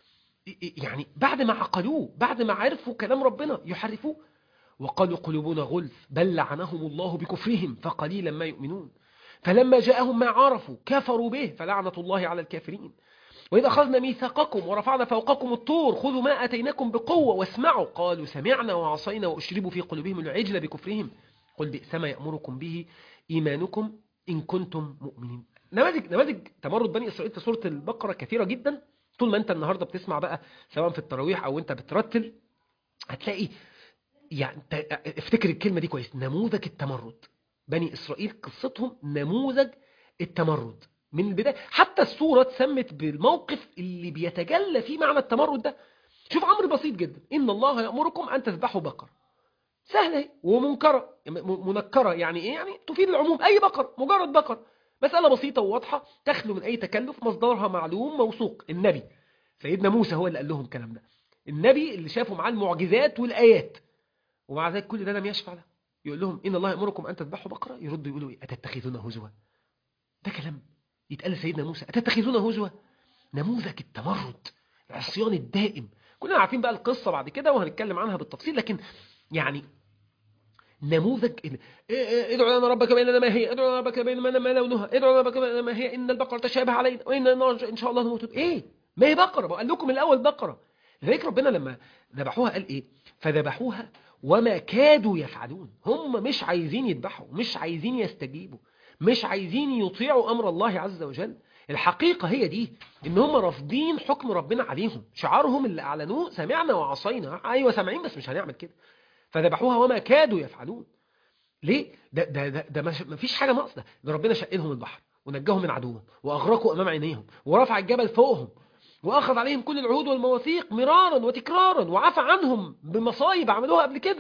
يعني بعد ما عقلوه بعد ما عرفوا كلام ربنا يحرفوه وقالوا قلوبنا غلف بل لعنهم الله بكفرهم فقليلا ما يؤمنون فلما جاءهم ما عرفوا كفروا به فلعنة الله على الكافرين وإذا أخذنا ميثاقكم ورفعنا فوقكم الطور خذوا ما أتيناكم بقوة واسمعوا قالوا سمعنا وعصينا وأشربوا في قلوبهم العجل بكفرهم قل بئس ما يأمركم به إيمانكم إن كنتم مؤمنين نماذج نماذج تمرد بني إسرائيل في سورة البقرة كثيرة جدا طول ما أنت النهاردة بتسمع بقى سواء في التراويح أو أنت بترتل هتلاقي يعني افتكر الكلمة دي كويس نموذج التمرد بني إسرائيل قصتهم نموذج التمرد من البداية حتى السورة اتسمت بالموقف اللي بيتجلى فيه معنى التمرد ده شوف أمر بسيط جدا إن الله يأمركم أن تذبحوا بقر سهلة ومنكرة منكرة يعني إيه يعني تفيد العموم أي بقر مجرد بقر مسألة بسيطة وواضحة تخلو من أي تكلف مصدرها معلوم موثوق النبي سيدنا موسى هو اللي قال لهم الكلام ده النبي اللي شافوا معاه المعجزات والآيات ومع ذلك كل ده لم يشفع له يقول لهم إن الله يأمركم أن تذبحوا بقرة يردوا يقولوا إيه أتتخذون هزوا ده كلام يتقال لسيدنا موسى أتتخذون هزوا نموذج التمرد العصيان الدائم كلنا عارفين بقى القصة بعد كده وهنتكلم عنها بالتفصيل لكن يعني نموذج ادعو لنا ربك بيننا ما هي ادعو لنا ربك بيننا ما لونها ادعو لنا ربك بيننا ما هي ان البقره تشابه علينا وان ان شاء الله نموت ايه ما هي بقره قال لكم من الاول بقره لذلك ربنا لما ذبحوها قال ايه فذبحوها وما كادوا يفعلون هم مش عايزين يذبحوا مش عايزين يستجيبوا مش عايزين يطيعوا امر الله عز وجل الحقيقة هي دي ان هم رافضين حكم ربنا عليهم شعارهم اللي اعلنوه سمعنا وعصينا ايوه سامعين بس مش هنعمل كده فذبحوها وما كادوا يفعلون ليه ده ده ده, ده ما فيش حاجه ناقصه ده ربنا شق لهم البحر ونجاهم من عدوهم واغرقوا امام عينيهم ورفع الجبل فوقهم واخذ عليهم كل العهود والمواثيق مرارا وتكرارا وعفى عنهم بمصايب عملوها قبل كده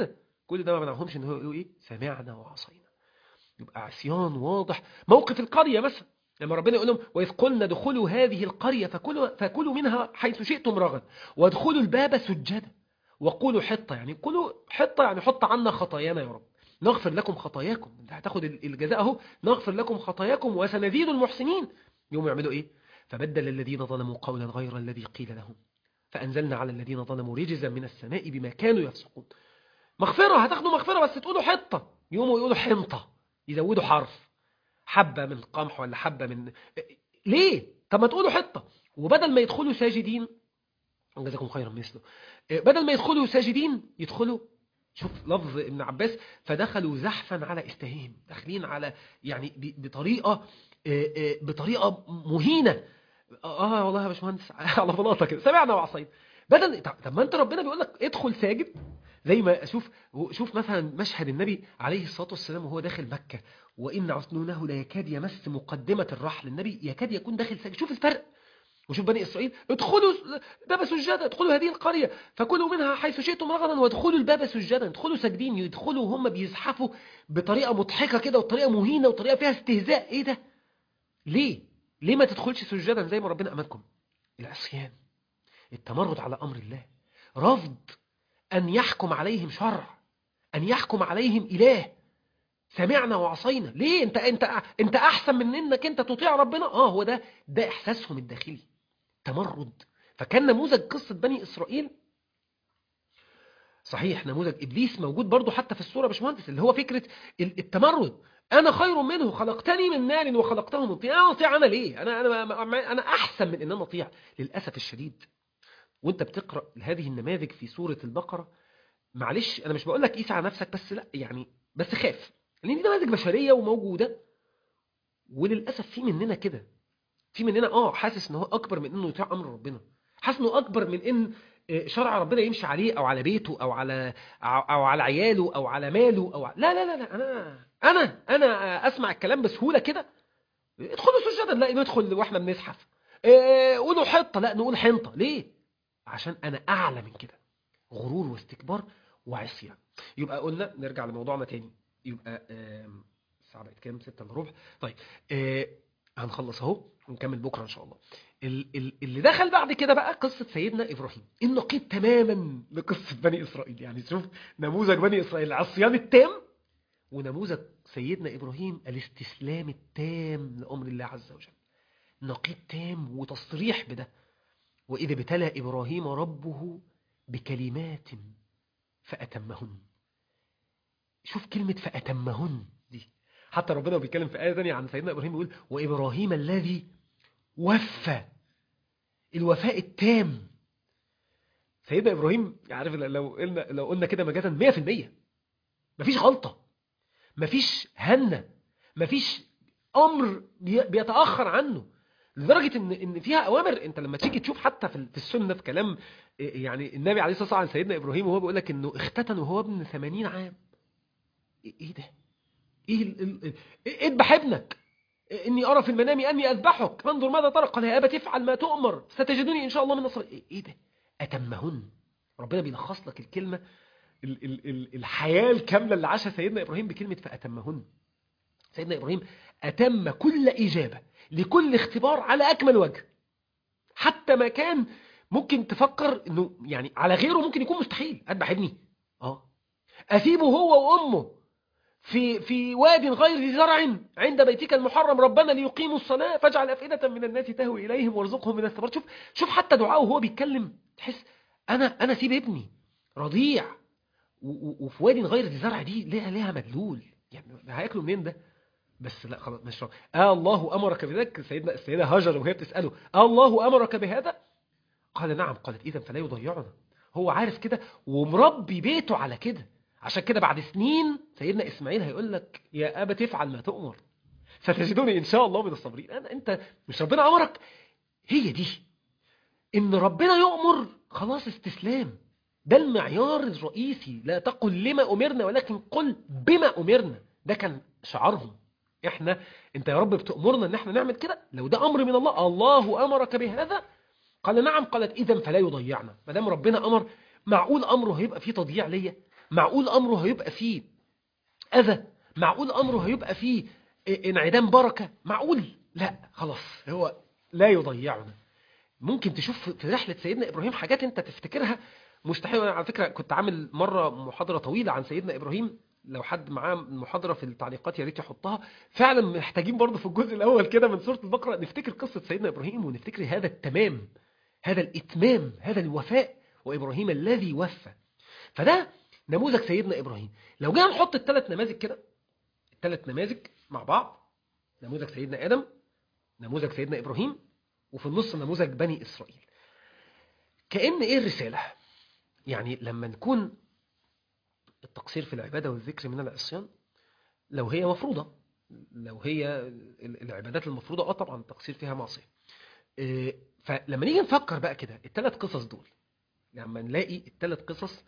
كل ده ما منعهمش ان هو يقولوا ايه سمعنا وعصينا يبقى عصيان واضح موقف القرية مثلا لما ربنا يقول لهم وإذ قلنا ادخلوا هذه القرية فكلوا, فكلوا منها حيث شئتم رغد وادخلوا الباب سجدا وقولوا حطة يعني قولوا حطة يعني حط عنا خطايانا يا رب نغفر لكم خطاياكم انت هتاخد الجزاء اهو نغفر لكم خطاياكم وسنزيد المحسنين يوم يعملوا ايه فبدل الذين ظلموا قولا غير الذي قيل لهم فأنزلنا على الذين ظلموا رجزا من السماء بما كانوا يفسقون مغفرة هتاخدوا مغفرة بس تقولوا حطة يوموا يقولوا حنطة يزودوا حرف حبة من قمح ولا حبة من ليه؟ طب ما تقولوا حطة وبدل ما يدخلوا ساجدين جزاكم خيرا مثله بدل ما يدخلوا ساجدين يدخلوا شوف لفظ ابن عباس فدخلوا زحفا على استهيم داخلين على يعني بطريقة بطريقة مهينة اه والله يا باشمهندس على بلاطه كده سمعنا وعصينا بدل طب ما انت ربنا بيقول لك ادخل ساجد زي ما اشوف شوف مثلا مشهد النبي عليه الصلاه والسلام وهو داخل مكه وان عثنونه لا يكاد يمس مقدمه الرحل النبي يكاد يكون داخل ساجد شوف الفرق وشوف بني اسرائيل ادخلوا باب سجاده ادخلوا هذه القريه فكلوا منها حيث شئتم رغدا وادخلوا الباب سجادا ادخلوا ساجدين يدخلوا وهم بيزحفوا بطريقه مضحكه كده وطريقه مهينه وطريقه فيها استهزاء ايه ده ليه ليه ما تدخلش سجدا زي ما ربنا أمركم العصيان التمرد على أمر الله رفض أن يحكم عليهم شرع أن يحكم عليهم إله سمعنا وعصينا ليه انت انت انت احسن من انك انت تطيع ربنا اه هو ده ده احساسهم الداخلي تمرد فكان نموذج قصة بني اسرائيل صحيح نموذج ابليس موجود برضه حتى في الصورة باشمهندس اللي هو فكرة التمرد انا خير منه خلقتني من نار وخلقته من طين انا اطيع انا ليه انا انا انا احسن من ان انا اطيع للاسف الشديد وانت بتقرا هذه النماذج في سوره البقره معلش انا مش بقول لك قيس على نفسك بس لا يعني بس خاف لان دي نماذج بشريه وموجوده وللاسف في مننا كده في مننا اه حاسس ان هو اكبر من انه يطيع امر ربنا حاسس انه اكبر من ان شرع ربنا يمشي عليه او على بيته او على او على عياله او على ماله او لا لا لا لا انا انا انا اسمع الكلام بسهوله كده ادخلوا سجدا لا ندخل واحنا بنزحف اه قولوا حطه لا نقول حنطه ليه عشان انا اعلى من كده غرور واستكبار وعصيان يبقى قلنا نرجع لموضوعنا تاني يبقى الساعه بقت كام 6 الا ربع طيب اه هنخلص اهو ونكمل بكره ان شاء الله اللي دخل بعد كده بقى قصة سيدنا إبراهيم النقيض تماما لقصة بني إسرائيل يعني شوف نموذج بني إسرائيل العصيان التام ونموذج سيدنا إبراهيم الاستسلام التام لأمر الله عز وجل نقيض تام وتصريح بده وإذا ابتلى إبراهيم ربه بكلمات فأتمهن شوف كلمة فأتمهن دي حتى ربنا بيتكلم في آية ثانية عن سيدنا إبراهيم بيقول وإبراهيم الذي وفى الوفاء التام سيدنا إبراهيم عارف لو قلنا لو قلنا كده مجازا 100% مفيش غلطة مفيش هنة مفيش أمر بيتأخر عنه لدرجة إن إن فيها أوامر أنت لما تيجي تشوف حتى في السنة في كلام يعني النبي عليه الصلاة والسلام عن سيدنا إبراهيم وهو بيقول لك إنه اختتن وهو ابن 80 عام إيه ده؟ إيه اذبح ابنك إني أرى في المنام أني أذبحك فانظر ماذا ترى قال يا أبا تفعل ما تؤمر ستجدني إن شاء الله من نصر إيه ده أتمهن ربنا بيلخص لك الكلمة ال ال ال الحياة الكاملة اللي عاشها سيدنا إبراهيم بكلمة فأتمهن سيدنا إبراهيم أتم كل إجابة لكل اختبار على أكمل وجه حتى ما كان ممكن تفكر إنه يعني على غيره ممكن يكون مستحيل أذبح ابني آه أسيبه هو وأمه في في واد غير ذي زرع عند بيتك المحرم ربنا ليقيموا الصلاة فاجعل أفئدة من الناس تهوي إليهم وارزقهم من الثمرات شوف شوف حتى دعاءه وهو بيتكلم تحس أنا أنا سيب ابني رضيع وفي واد غير ذي زرع دي ليها ليها مدلول يعني هياكلوا منين ده بس لا خلاص مش آه الله أمرك بذلك سيدنا السيدة هاجر وهي بتسأله آه الله أمرك بهذا قال نعم قالت إذا فلا يضيعنا هو عارف كده ومربي بيته على كده عشان كده بعد سنين سيدنا إسماعيل هيقول لك يا أبا تفعل ما تؤمر ستجدوني إن شاء الله من الصابرين أنا أنت مش ربنا أمرك هي دي إن ربنا يؤمر خلاص استسلام ده المعيار الرئيسي لا تقل لما أمرنا ولكن قل بما أمرنا ده كان شعارهم إحنا أنت يا رب بتأمرنا إن إحنا نعمل كده لو ده أمر من الله الله أمرك بهذا قال نعم قالت إذا فلا يضيعنا ما دام ربنا أمر معقول أمره هيبقى فيه تضييع ليا معقول أمره هيبقى فيه أذى معقول أمره هيبقى فيه انعدام بركة معقول لا خلاص هو لا يضيعنا ممكن تشوف في رحلة سيدنا إبراهيم حاجات أنت تفتكرها مستحيل على فكرة كنت عامل مرة محاضرة طويلة عن سيدنا إبراهيم لو حد معاه محاضرة في التعليقات يا ريت يحطها فعلا محتاجين برضه في الجزء الأول كده من سورة البقرة نفتكر قصة سيدنا إبراهيم ونفتكر هذا التمام هذا الإتمام هذا الوفاء وإبراهيم الذي وفى فده نموذج سيدنا إبراهيم لو جينا نحط الثلاث نماذج كده الثلاث نماذج مع بعض نموذج سيدنا آدم نموذج سيدنا إبراهيم وفي النص نموذج بني إسرائيل كأن إيه الرسالة يعني لما نكون التقصير في العبادة والذكر من العصيان لو هي مفروضة لو هي العبادات المفروضة اه طبعا التقصير فيها معصية فلما نيجي نفكر بقى كده الثلاث قصص دول لما نلاقي الثلاث قصص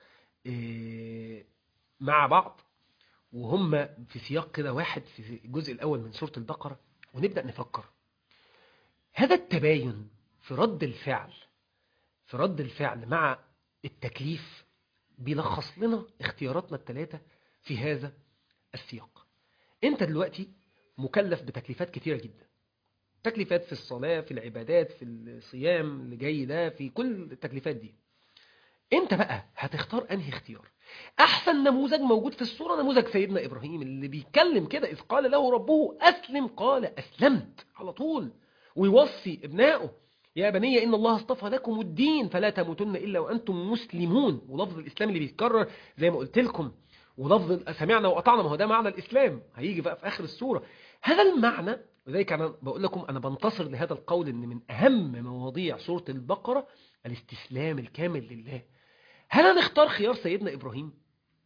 مع بعض وهم في سياق كده واحد في الجزء الأول من سورة البقرة ونبدأ نفكر هذا التباين في رد الفعل في رد الفعل مع التكليف بيلخص لنا اختياراتنا الثلاثة في هذا السياق انت دلوقتي مكلف بتكليفات كتيرة جدا تكليفات في الصلاة في العبادات في الصيام اللي جاي ده في كل التكليفات دي انت بقى هتختار انهي اختيار احسن نموذج موجود في الصورة نموذج سيدنا ابراهيم اللي بيتكلم كده اذ قال له ربه اسلم قال اسلمت على طول ويوصي ابنائه يا بني إن الله اصطفى لكم الدين فلا تموتن إلا وأنتم مسلمون ولفظ الإسلام اللي بيتكرر زي ما قلت لكم ولفظ سمعنا وأطعنا ما هو ده معنى الإسلام هيجي بقى في آخر السورة هذا المعنى وذلك أنا بقول لكم أنا بنتصر لهذا القول أن من أهم مواضيع سورة البقرة الاستسلام الكامل لله هل هنختار خيار سيدنا إبراهيم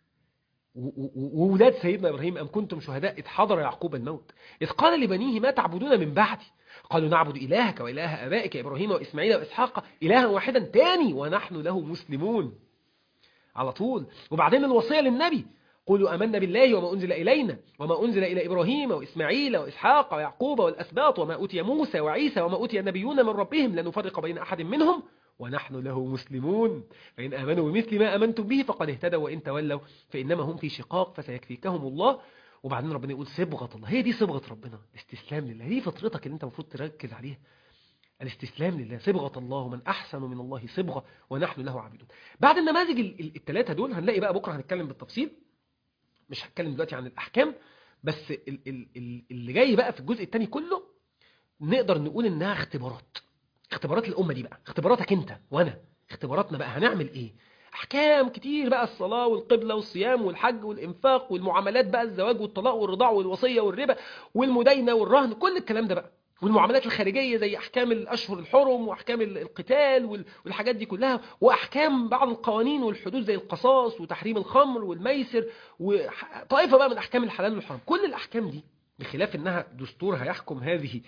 وولاد سيدنا إبراهيم أم كنتم شهداء إذ حضر يعقوب الموت إذ قال لبنيه ما تعبدون من بعدي قالوا نعبد إلهك وإله أبائك إبراهيم وإسماعيل وإسحاق إلها واحدا تاني ونحن له مسلمون على طول وبعدين الوصية للنبي قولوا أمنا بالله وما أنزل إلينا وما أنزل إلى إبراهيم وإسماعيل وإسحاق ويعقوب والأسباط وما أوتي موسى وعيسى وما أوتي النبيون من ربهم لن نفرق بين أحد منهم ونحن له مسلمون فإن آمنوا بمثل ما أمنتم به فقد اهتدوا وإن تولوا فإنما هم في شقاق فسيكفيكهم الله وبعدين ربنا يقول صبغة الله هي دي صبغة ربنا الاستسلام لله دي فطرتك اللي انت المفروض تركز عليها الاستسلام لله صبغة الله من أحسن من الله صبغة ونحن له عابدون بعد النماذج الثلاثة دول هنلاقي بقى بكرة هنتكلم بالتفصيل مش هتكلم دلوقتي عن الأحكام بس اللي جاي بقى في الجزء الثاني كله نقدر نقول إنها اختبارات اختبارات الأمة دي بقى اختباراتك أنت وأنا اختباراتنا بقى هنعمل إيه احكام كتير بقى الصلاه والقبله والصيام والحج والانفاق والمعاملات بقى الزواج والطلاق والرضاع والوصيه والربا والمداينه والرهن كل الكلام ده بقى والمعاملات الخارجيه زي احكام الاشهر الحرم واحكام القتال والحاجات دي كلها واحكام بعض القوانين والحدود زي القصاص وتحريم الخمر والميسر وطائفه بقى من احكام الحلال والحرام كل الاحكام دي بخلاف انها دستور هيحكم هذه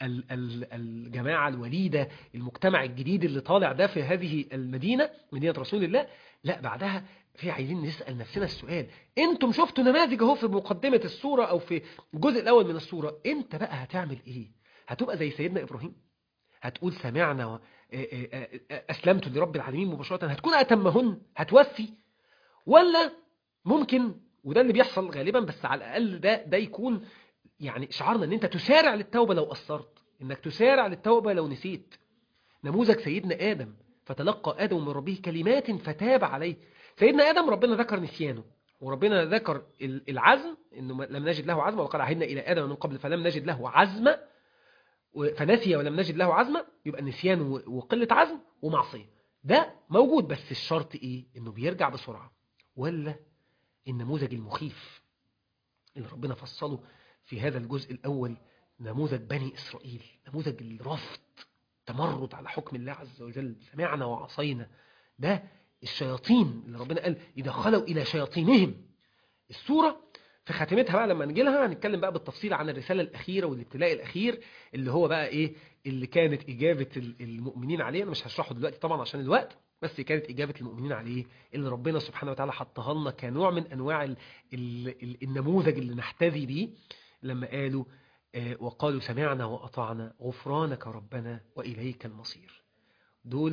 الجماعة الوليدة المجتمع الجديد اللي طالع ده في هذه المدينة مدينة رسول الله لا بعدها في عايزين نسأل نفسنا السؤال انتم شفتوا نماذج اهو في مقدمة السورة او في الجزء الاول من السورة انت بقى هتعمل ايه هتبقى زي سيدنا ابراهيم هتقول سمعنا و... اسلمت لرب العالمين مباشرة هتكون اتمهن هتوفي ولا ممكن وده اللي بيحصل غالبا بس على الاقل ده ده يكون يعني شعارنا ان انت تسارع للتوبة لو قصرت انك تسارع للتوبة لو نسيت نموذج سيدنا آدم فتلقى آدم من ربه كلمات فتاب عليه سيدنا آدم ربنا ذكر نسيانه وربنا ذكر العزم انه لم نجد له عزما وقال عهدنا الى ادم من قبل فلم نجد له عزما فنسي ولم نجد له عزما يبقى نسيان وقله عزم ومعصيه ده موجود بس الشرط ايه انه بيرجع بسرعه ولا النموذج المخيف اللي ربنا فصله في هذا الجزء الأول نموذج بني إسرائيل نموذج الرفض تمرد على حكم الله عز وجل سمعنا وعصينا ده الشياطين اللي ربنا قال إذا خلوا إلى شياطينهم السورة في خاتمتها بقى لما نجي لها هنتكلم بقى بالتفصيل عن الرسالة الأخيرة والابتلاء الأخير اللي هو بقى إيه اللي كانت إجابة المؤمنين عليه أنا مش هشرحه دلوقتي طبعا عشان الوقت بس كانت إجابة المؤمنين عليه اللي ربنا سبحانه وتعالى حطها لنا كنوع من أنواع ال ال النموذج اللي نحتذي بيه لما قالوا وقالوا سمعنا وأطعنا غفرانك ربنا وإليك المصير دول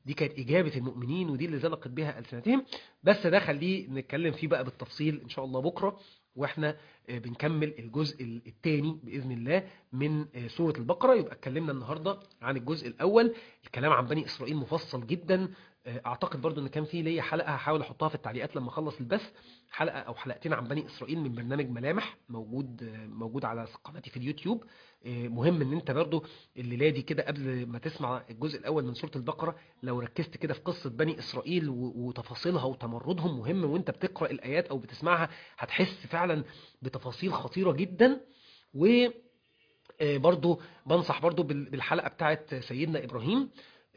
دي كانت إجابة المؤمنين ودي اللي زلقت بها ألسنتهم بس ده خليه نتكلم فيه بقى بالتفصيل إن شاء الله بكرة واحنا آه، بنكمل الجزء الثاني بإذن الله من آه، سورة البقرة يبقى اتكلمنا النهاردة عن الجزء الأول الكلام عن بني إسرائيل مفصل جدا آه، اعتقد برضو ان كان في ليا حلقه هحاول احطها في التعليقات لما اخلص البث حلقه او حلقتين عن بني اسرائيل من برنامج ملامح موجود آه، موجود على قناتي في اليوتيوب آه، مهم ان انت برضو الليله دي كده قبل ما تسمع الجزء الاول من سوره البقره لو ركزت كده في قصه بني اسرائيل و- وتفاصيلها وتمردهم مهم وانت بتقرا الايات او بتسمعها هتحس فعلا بتفاصيل خطيره جدا و آه، برضو بنصح برضو بال- بالحلقة بتاعت سيدنا إبراهيم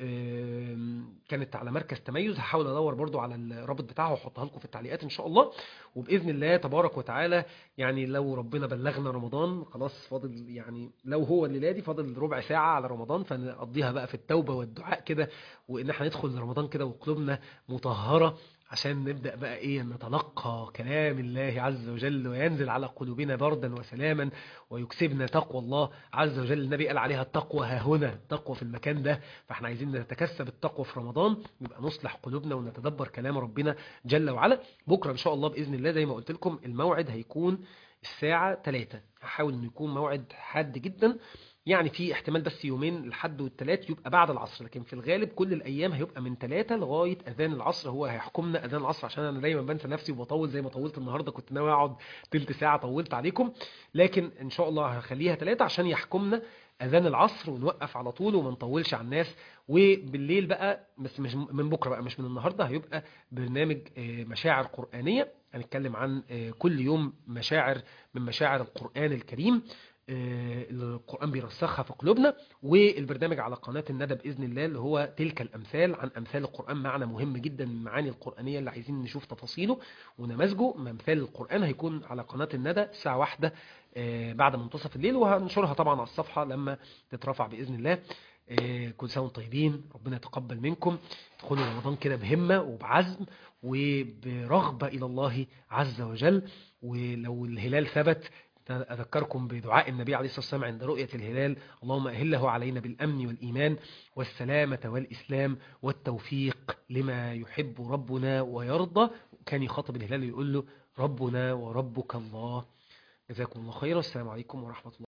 آم، كانت على مركز تميز هحاول ادور برضو على الرابط بتاعها واحطها لكم في التعليقات ان شاء الله وباذن الله تبارك وتعالى يعني لو ربنا بلغنا رمضان خلاص فاضل يعني لو هو الليله دي فاضل ربع ساعه على رمضان فنقضيها بقى في التوبه والدعاء كده وان احنا ندخل رمضان كده وقلوبنا مطهره عشان نبدأ بقى ايه نتلقى كلام الله عز وجل وينزل على قلوبنا بردا وسلاما ويكسبنا تقوى الله عز وجل النبي قال عليها التقوى ها هنا التقوى في المكان ده فاحنا عايزين نتكسب التقوى في رمضان يبقى نصلح قلوبنا ونتدبر كلام ربنا جل وعلا بكرة ان شاء الله بإذن الله زي ما قلت لكم الموعد هيكون الساعة 3 هحاول انه يكون موعد حاد جدا يعني في احتمال بس يومين الحد والتلات يبقى بعد العصر لكن في الغالب كل الايام هيبقى من ثلاثة لغايه اذان العصر هو هيحكمنا اذان العصر عشان انا دايما بنسى نفسي وبطول زي ما طولت النهارده كنت ناوي اقعد تلت ساعه طولت عليكم لكن ان شاء الله هخليها ثلاثة عشان يحكمنا اذان العصر ونوقف على طول وما نطولش على الناس وبالليل بقى بس مش من بكره بقى مش من النهارده هيبقى برنامج آه، مشاعر قرانيه هنتكلم عن آه، كل يوم مشاعر من مشاعر القران الكريم آه، اللي القرآن بيرسخها في قلوبنا والبرنامج على قناة الندى بإذن الله اللي هو تلك الأمثال عن أمثال القرآن معنى مهم جدا من المعاني القرآنية اللي عايزين نشوف تفاصيله ونماذجه أمثال القرآن هيكون على قناة الندى الساعة واحدة آه، بعد منتصف الليل وهنشرها طبعا على الصفحة لما تترفع بإذن الله آه، كل سنة وانتم طيبين ربنا يتقبل منكم ادخلوا رمضان كده بهمة وبعزم وبرغبة إلى الله عز وجل ولو الهلال ثبت أذكركم بدعاء النبي عليه الصلاة والسلام عند رؤية الهلال اللهم أهله علينا بالأمن والإيمان والسلامة والإسلام والتوفيق لما يحب ربنا ويرضى كان يخاطب الهلال يقول له ربنا وربك الله جزاكم الله خيرا السلام عليكم ورحمة الله